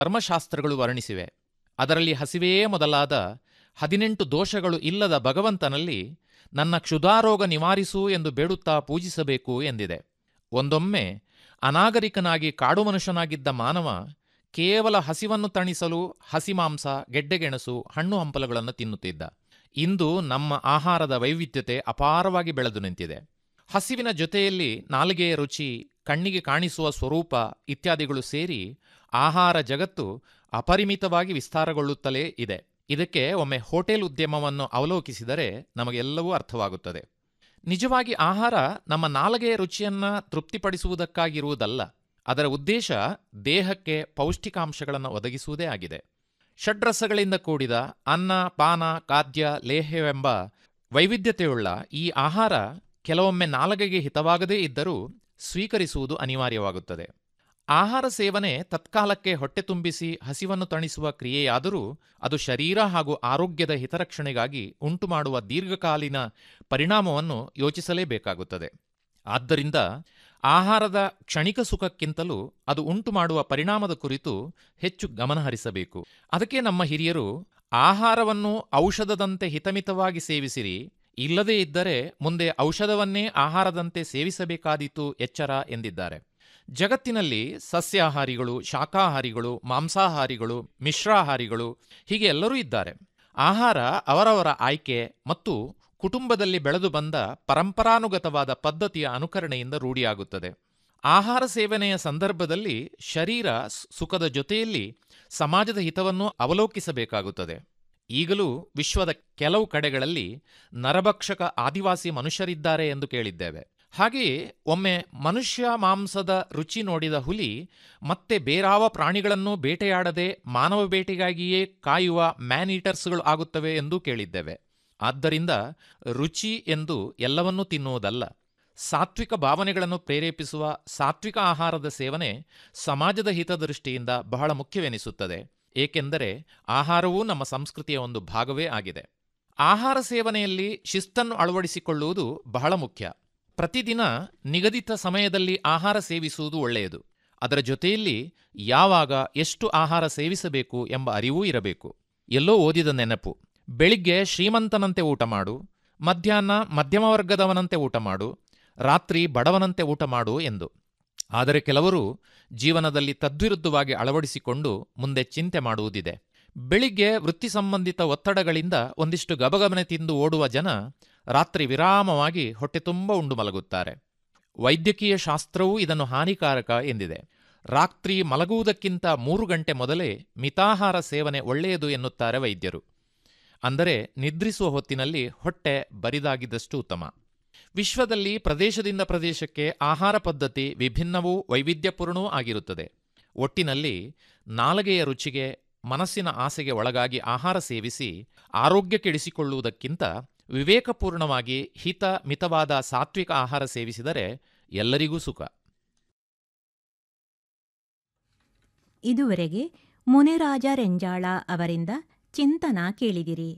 ಧರ್ಮಶಾಸ್ತ್ರಗಳು ವರ್ಣಿಸಿವೆ ಅದರಲ್ಲಿ ಹಸಿವೆಯೇ ಮೊದಲಾದ ಹದಿನೆಂಟು ದೋಷಗಳು ಇಲ್ಲದ ಭಗವಂತನಲ್ಲಿ ನನ್ನ ಕ್ಷುಧಾರೋಗ ನಿವಾರಿಸು ಎಂದು ಬೇಡುತ್ತಾ ಪೂಜಿಸಬೇಕು ಎಂದಿದೆ ಒಂದೊಮ್ಮೆ ಅನಾಗರಿಕನಾಗಿ ಕಾಡು ಮನುಷ್ಯನಾಗಿದ್ದ ಮಾನವ ಕೇವಲ ಹಸಿವನ್ನು ತಣಿಸಲು ಹಸಿ ಮಾಂಸ ಗೆಡ್ಡೆಗೆಣಸು ಹಣ್ಣು ಹಂಪಲುಗಳನ್ನು ತಿನ್ನುತ್ತಿದ್ದ ಇಂದು ನಮ್ಮ ಆಹಾರದ ವೈವಿಧ್ಯತೆ ಅಪಾರವಾಗಿ ಬೆಳೆದು ನಿಂತಿದೆ ಹಸಿವಿನ ಜೊತೆಯಲ್ಲಿ ನಾಲಿಗೆಯ ರುಚಿ ಕಣ್ಣಿಗೆ ಕಾಣಿಸುವ ಸ್ವರೂಪ ಇತ್ಯಾದಿಗಳು ಸೇರಿ ಆಹಾರ ಜಗತ್ತು ಅಪರಿಮಿತವಾಗಿ ವಿಸ್ತಾರಗೊಳ್ಳುತ್ತಲೇ ಇದೆ ಇದಕ್ಕೆ ಒಮ್ಮೆ ಹೋಟೆಲ್ ಉದ್ಯಮವನ್ನು ಅವಲೋಕಿಸಿದರೆ ನಮಗೆಲ್ಲವೂ ಅರ್ಥವಾಗುತ್ತದೆ ನಿಜವಾಗಿ ಆಹಾರ ನಮ್ಮ ನಾಲಿಗೆಯ ರುಚಿಯನ್ನ ತೃಪ್ತಿಪಡಿಸುವುದಕ್ಕಾಗಿರುವುದಲ್ಲ ಅದರ ಉದ್ದೇಶ ದೇಹಕ್ಕೆ ಪೌಷ್ಟಿಕಾಂಶಗಳನ್ನು ಒದಗಿಸುವುದೇ ಆಗಿದೆ ಷಡ್ರಸಗಳಿಂದ ಕೂಡಿದ ಅನ್ನ ಪಾನ ಖಾದ್ಯ ಲೇಹ್ಯವೆಂಬ ವೈವಿಧ್ಯತೆಯುಳ್ಳ ಈ ಆಹಾರ ಕೆಲವೊಮ್ಮೆ ನಾಲಗೆಗೆ ಹಿತವಾಗದೇ ಇದ್ದರೂ ಸ್ವೀಕರಿಸುವುದು ಅನಿವಾರ್ಯವಾಗುತ್ತದೆ ಆಹಾರ ಸೇವನೆ ತತ್ಕಾಲಕ್ಕೆ ಹೊಟ್ಟೆ ತುಂಬಿಸಿ ಹಸಿವನ್ನು ತಣಿಸುವ ಕ್ರಿಯೆಯಾದರೂ ಅದು ಶರೀರ ಹಾಗೂ ಆರೋಗ್ಯದ ಹಿತರಕ್ಷಣೆಗಾಗಿ ಉಂಟುಮಾಡುವ ದೀರ್ಘಕಾಲೀನ ಪರಿಣಾಮವನ್ನು ಯೋಚಿಸಲೇಬೇಕಾಗುತ್ತದೆ ಆದ್ದರಿಂದ ಆಹಾರದ ಕ್ಷಣಿಕ ಸುಖಕ್ಕಿಂತಲೂ ಅದು ಉಂಟು ಮಾಡುವ ಪರಿಣಾಮದ ಕುರಿತು ಹೆಚ್ಚು ಗಮನಹರಿಸಬೇಕು ಅದಕ್ಕೆ ನಮ್ಮ ಹಿರಿಯರು ಆಹಾರವನ್ನು ಔಷಧದಂತೆ ಹಿತಮಿತವಾಗಿ ಸೇವಿಸಿರಿ ಇಲ್ಲದೇ ಇದ್ದರೆ ಮುಂದೆ ಔಷಧವನ್ನೇ ಆಹಾರದಂತೆ ಸೇವಿಸಬೇಕಾದೀತು ಎಚ್ಚರ ಎಂದಿದ್ದಾರೆ ಜಗತ್ತಿನಲ್ಲಿ ಸಸ್ಯಾಹಾರಿಗಳು ಶಾಕಾಹಾರಿಗಳು ಮಾಂಸಾಹಾರಿಗಳು ಮಿಶ್ರಾಹಾರಿಗಳು ಹೀಗೆ ಎಲ್ಲರೂ ಇದ್ದಾರೆ ಆಹಾರ ಅವರವರ ಆಯ್ಕೆ ಮತ್ತು ಕುಟುಂಬದಲ್ಲಿ ಬೆಳೆದು ಬಂದ ಪರಂಪರಾನುಗತವಾದ ಪದ್ಧತಿಯ ಅನುಕರಣೆಯಿಂದ ರೂಢಿಯಾಗುತ್ತದೆ ಆಹಾರ ಸೇವನೆಯ ಸಂದರ್ಭದಲ್ಲಿ ಶರೀರ ಸುಖದ ಜೊತೆಯಲ್ಲಿ ಸಮಾಜದ ಹಿತವನ್ನು ಅವಲೋಕಿಸಬೇಕಾಗುತ್ತದೆ ಈಗಲೂ ವಿಶ್ವದ ಕೆಲವು ಕಡೆಗಳಲ್ಲಿ ನರಭಕ್ಷಕ ಆದಿವಾಸಿ ಮನುಷ್ಯರಿದ್ದಾರೆ ಎಂದು ಕೇಳಿದ್ದೇವೆ ಹಾಗೆಯೇ ಒಮ್ಮೆ ಮನುಷ್ಯ ಮಾಂಸದ ರುಚಿ ನೋಡಿದ ಹುಲಿ ಮತ್ತೆ ಬೇರಾವ ಪ್ರಾಣಿಗಳನ್ನು ಬೇಟೆಯಾಡದೆ ಮಾನವ ಬೇಟೆಗಾಗಿಯೇ ಕಾಯುವ ಮ್ಯಾನ್ ಈಟರ್ಸ್ಗಳು ಆಗುತ್ತವೆ ಎಂದು ಕೇಳಿದ್ದೇವೆ ಆದ್ದರಿಂದ ರುಚಿ ಎಂದು ಎಲ್ಲವನ್ನೂ ತಿನ್ನುವುದಲ್ಲ ಸಾತ್ವಿಕ ಭಾವನೆಗಳನ್ನು ಪ್ರೇರೇಪಿಸುವ ಸಾತ್ವಿಕ ಆಹಾರದ ಸೇವನೆ ಸಮಾಜದ ಹಿತದೃಷ್ಟಿಯಿಂದ ಬಹಳ ಮುಖ್ಯವೆನಿಸುತ್ತದೆ ಏಕೆಂದರೆ ಆಹಾರವೂ ನಮ್ಮ ಸಂಸ್ಕೃತಿಯ ಒಂದು ಭಾಗವೇ ಆಗಿದೆ ಆಹಾರ ಸೇವನೆಯಲ್ಲಿ ಶಿಸ್ತನ್ನು ಅಳವಡಿಸಿಕೊಳ್ಳುವುದು ಬಹಳ ಮುಖ್ಯ ಪ್ರತಿದಿನ ನಿಗದಿತ ಸಮಯದಲ್ಲಿ ಆಹಾರ ಸೇವಿಸುವುದು ಒಳ್ಳೆಯದು ಅದರ ಜೊತೆಯಲ್ಲಿ ಯಾವಾಗ ಎಷ್ಟು ಆಹಾರ ಸೇವಿಸಬೇಕು ಎಂಬ ಅರಿವೂ ಇರಬೇಕು ಎಲ್ಲೋ ಓದಿದ ನೆನಪು ಬೆಳಿಗ್ಗೆ ಶ್ರೀಮಂತನಂತೆ ಊಟ ಮಾಡು ಮಧ್ಯಾಹ್ನ ಮಧ್ಯಮ ವರ್ಗದವನಂತೆ ಊಟ ಮಾಡು ರಾತ್ರಿ ಬಡವನಂತೆ ಊಟ ಮಾಡು ಎಂದು ಆದರೆ ಕೆಲವರು ಜೀವನದಲ್ಲಿ ತದ್ವಿರುದ್ಧವಾಗಿ ಅಳವಡಿಸಿಕೊಂಡು ಮುಂದೆ ಚಿಂತೆ ಮಾಡುವುದಿದೆ ಬೆಳಿಗ್ಗೆ ವೃತ್ತಿ ಸಂಬಂಧಿತ ಒತ್ತಡಗಳಿಂದ ಒಂದಿಷ್ಟು ಗಬಗಬನೆ ತಿಂದು ಓಡುವ ಜನ ರಾತ್ರಿ ವಿರಾಮವಾಗಿ ಹೊಟ್ಟೆ ತುಂಬ ಉಂಡು ಮಲಗುತ್ತಾರೆ ವೈದ್ಯಕೀಯ ಶಾಸ್ತ್ರವೂ ಇದನ್ನು ಹಾನಿಕಾರಕ ಎಂದಿದೆ ರಾತ್ರಿ ಮಲಗುವುದಕ್ಕಿಂತ ಮೂರು ಗಂಟೆ ಮೊದಲೇ ಮಿತಾಹಾರ ಸೇವನೆ ಒಳ್ಳೆಯದು ಎನ್ನುತ್ತಾರೆ ವೈದ್ಯರು ಅಂದರೆ ನಿದ್ರಿಸುವ ಹೊತ್ತಿನಲ್ಲಿ ಹೊಟ್ಟೆ ಬರಿದಾಗಿದ್ದಷ್ಟು ಉತ್ತಮ ವಿಶ್ವದಲ್ಲಿ ಪ್ರದೇಶದಿಂದ ಪ್ರದೇಶಕ್ಕೆ ಆಹಾರ ಪದ್ಧತಿ ವಿಭಿನ್ನವೂ ವೈವಿಧ್ಯಪೂರ್ಣವೂ ಆಗಿರುತ್ತದೆ ಒಟ್ಟಿನಲ್ಲಿ ನಾಲಗೆಯ ರುಚಿಗೆ ಮನಸ್ಸಿನ ಆಸೆಗೆ ಒಳಗಾಗಿ ಆಹಾರ ಸೇವಿಸಿ ಆರೋಗ್ಯ ಕೆಡಿಸಿಕೊಳ್ಳುವುದಕ್ಕಿಂತ ವಿವೇಕಪೂರ್ಣವಾಗಿ ಹಿತ ಮಿತವಾದ ಸಾತ್ವಿಕ ಆಹಾರ ಸೇವಿಸಿದರೆ ಎಲ್ಲರಿಗೂ ಸುಖ ಇದುವರೆಗೆ ಮುನಿರಾಜ ರೆಂಜಾಳ ಅವರಿಂದ ಚಿಂತನ ಕೇಳಿದಿರಿ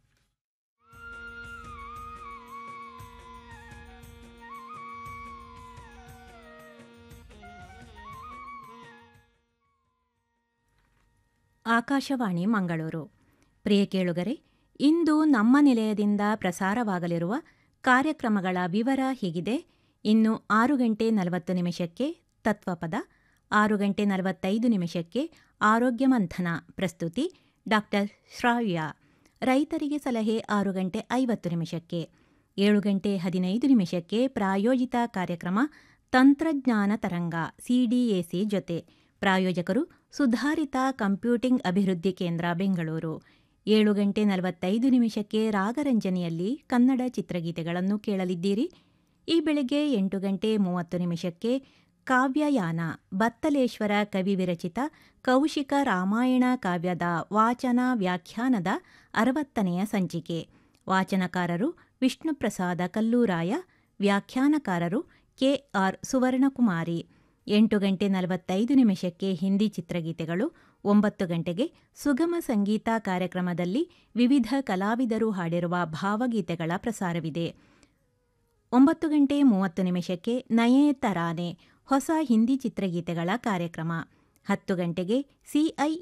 ಆಕಾಶವಾಣಿ ಮಂಗಳೂರು ಪ್ರಿಯ ಕೇಳುಗರೆ ಇಂದು ನಮ್ಮ ನಿಲಯದಿಂದ ಪ್ರಸಾರವಾಗಲಿರುವ ಕಾರ್ಯಕ್ರಮಗಳ ವಿವರ ಹೀಗಿದೆ ಇನ್ನು ಆರು ಗಂಟೆ ನಲವತ್ತು ನಿಮಿಷಕ್ಕೆ ತತ್ವಪದ ಆರು ಗಂಟೆ ನಲವತ್ತೈದು ನಿಮಿಷಕ್ಕೆ ಆರೋಗ್ಯ ಮಂಥನ ಪ್ರಸ್ತುತಿ ಡಾಕ್ಟರ್ ಶ್ರಾವ್ಯ ರೈತರಿಗೆ ಸಲಹೆ ಆರು ಗಂಟೆ ಐವತ್ತು ನಿಮಿಷಕ್ಕೆ ಏಳು ಗಂಟೆ ಹದಿನೈದು ನಿಮಿಷಕ್ಕೆ ಪ್ರಾಯೋಜಿತ ಕಾರ್ಯಕ್ರಮ ತಂತ್ರಜ್ಞಾನ ತರಂಗ ಸಿಡಿಎಸಿ ಜೊತೆ ಪ್ರಾಯೋಜಕರು ಸುಧಾರಿತ ಕಂಪ್ಯೂಟಿಂಗ್ ಅಭಿವೃದ್ಧಿ ಕೇಂದ್ರ ಬೆಂಗಳೂರು ಏಳು ಗಂಟೆ ನಲವತ್ತೈದು ನಿಮಿಷಕ್ಕೆ ರಾಗರಂಜನೆಯಲ್ಲಿ ಕನ್ನಡ ಚಿತ್ರಗೀತೆಗಳನ್ನು ಕೇಳಲಿದ್ದೀರಿ ಈ ಬೆಳಗ್ಗೆ ಎಂಟು ಗಂಟೆ ಮೂವತ್ತು ನಿಮಿಷಕ್ಕೆ ಕಾವ್ಯಯಾನ ಬತ್ತಲೇಶ್ವರ ಕವಿ ವಿರಚಿತ ಕೌಶಿಕ ರಾಮಾಯಣ ಕಾವ್ಯದ ವಾಚನ ವ್ಯಾಖ್ಯಾನದ ಅರವತ್ತನೆಯ ಸಂಚಿಕೆ ವಾಚನಕಾರರು ವಿಷ್ಣುಪ್ರಸಾದ ಕಲ್ಲೂರಾಯ ವ್ಯಾಖ್ಯಾನಕಾರರು ಕೆಆರ್ ಸುವರ್ಣಕುಮಾರಿ ಎಂಟು ಗಂಟೆ ನಲವತ್ತೈದು ನಿಮಿಷಕ್ಕೆ ಹಿಂದಿ ಚಿತ್ರಗೀತೆಗಳು ಒಂಬತ್ತು ಗಂಟೆಗೆ ಸುಗಮ ಸಂಗೀತ ಕಾರ್ಯಕ್ರಮದಲ್ಲಿ ವಿವಿಧ ಕಲಾವಿದರು ಹಾಡಿರುವ ಭಾವಗೀತೆಗಳ ಪ್ರಸಾರವಿದೆ ಒಂಬತ್ತು ಗಂಟೆ ಮೂವತ್ತು ನಿಮಿಷಕ್ಕೆ ನಯೇ ತರಾನೆ ಹೊಸ ಹಿಂದಿ ಚಿತ್ರಗೀತೆಗಳ ಕಾರ್ಯಕ್ರಮ ಹತ್ತು ಗಂಟೆಗೆ ಸಿಐ